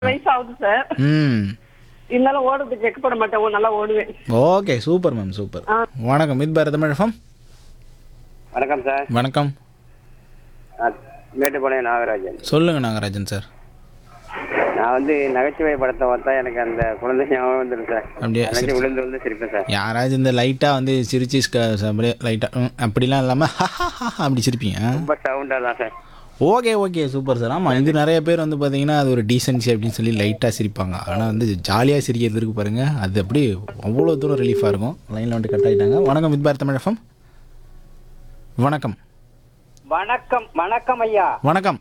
வயசு ஆகுது சார் ம் இருந்தாலும் ஓடுறதுக்கு வெக்கப்பட மாட்டேன் ஓ, நல்லா ஓடுவேன் ஓகே சூப்பர் மேம் சூப்பர் வணக்கம் இது பாரத தமிழகம் வணக்கம் சார் வணக்கம் நான் மேட்டுப்பாளையம் நாகராஜன் சொல்லுங்க நாகராஜன் சார் நான் வந்து நகைச்சுவை படத்தை பார்த்தா எனக்கு அந்த குழந்தை ஞாபகம் வந்துடும் சார் அப்படியே எனக்கு விழுந்து விழுந்து சிரிப்பேன் சார் யாராச்சும் இந்த லைட்டாக வந்து சிரிச்சு ஸ்க- அப்படியே லைட்டாக அப்படிலாம் இல்லாமல் அப்படி சிரிப்பீங்க ரொம்ப சவுண்டாக தான் sir okay okay super sir ஆமாம் இது நிறைய பேர் வந்து பார்த்தீங்கன்னா அது ஒரு டீசென்சி அப்படின்னு சொல்லி லைட்டாக சிரிப்பாங்க ஆனால் வந்து ஜாலியாக சிரிக்கிறது இருக்கு பாருங்க அது அப்படி அவ்வளோ தூரம் ரிலீஃபாக இருக்கும் லைனில் வந்துட்டு கட் ஆகிட்டாங்க வணக்கம் வித் பாரத் தமிழகம் வணக்கம் வணக்கம் வணக்கம் ஐயா வணக்கம்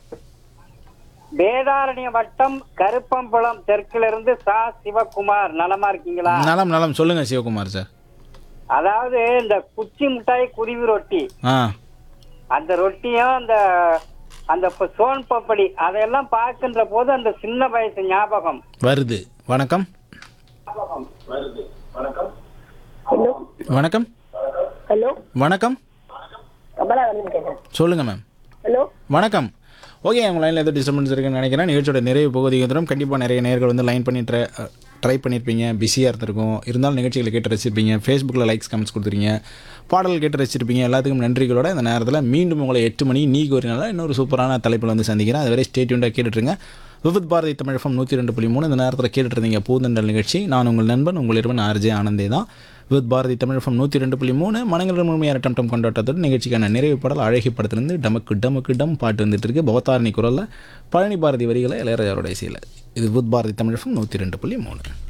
வேதாரண்ய வட்டம் கருப்பம்புலம் தெற்கிலிருந்து சா சிவகுமார் நலமா இருக்கீங்களா நலம் நலம் சொல்லுங்கள் சிவகுமார் சார் அதாவது இந்த குச்சி மிட்டாய் குருவி ரொட்டி ஆ அந்த ரொட்டியும் அந்த அந்த ப- சோன் பப்படி அதையெல்லாம் பார்க்கின்ற போது அந்த சின்ன வயசு ஞாபகம் வருது வணக்கம் ஹலோ வணக்கம் ஹலோ வணக்கம் கமலாகரன் கேட்டேன் சொல்லுங்கள் மேம் ஹலோ வணக்கம் ஓகே உங்கள் லைனில் ஏதோ டிஸ்டர்பன்ஸ் இருக்குன்னு நினைக்கிறேன் நிகழ்ச்சியோட நிறைவு பகுதிக்கு வந்துடும் கண்டிப்பாக நிறைய நேர்கள் வந்து லைன் பண்ணி ட்ரை ட்ரை பண்ணியிருப்பீங்க பிஸியாக இருந்திருக்கும் இருந்தாலும் நிகழ்ச்சிகளை கேட்டு ரசிச்சிருப்பீங்க ஃபேஸ்புக்கில் லைக்ஸ் கமெண்ட்ஸ் கொடுத்துருங்க பாடல் கேட்டு ரசிச்சிருப்பீங்க எல்லாத்துக்கும் நன்றிகளோட இந்த நேரத்தில் மீண்டும் உங்களை எட்டு மணி நீ கோரினால இன்னொரு சூப்பரான தலைப்பில் வந்து சந்திக்கிறேன் அதுவரை ஸ்டேட்யூண்டாக கேட்டுட்ருங்க விவித் பாரதி தமிழகம் நூற்றி ரெண்டு புள்ளி மூணு இந்த நேரத்தில் கேட்டுட்டு இருந்தீங்க பூந்தண்டல் நிகழ்ச்சி நான் உங்கள் நண்பன் உங்கள் இருவன் ஆர்ஜே ஆனந்தே தான் வித் பாரதி தமிழகம் நூற்றி ரெண்டு புள்ளி மூணு மனங்கள் முழுமையான டம் டம் கொண்டாட்டத்தோடு நிகழ்ச்சிக்கான நிறைவு பாடல் அழகி படத்துலேருந்து டமக்கு டமக்கு டம் பாட்டு வந்துட்டு இருக்கு பவதாரணி குரலில் பழனி பாரதி வரிகளை இளையராஜாரோட இசையில் இது வித் பாரதி தமிழகம் நூற்றி ரெண்டு புள்ளி மூணு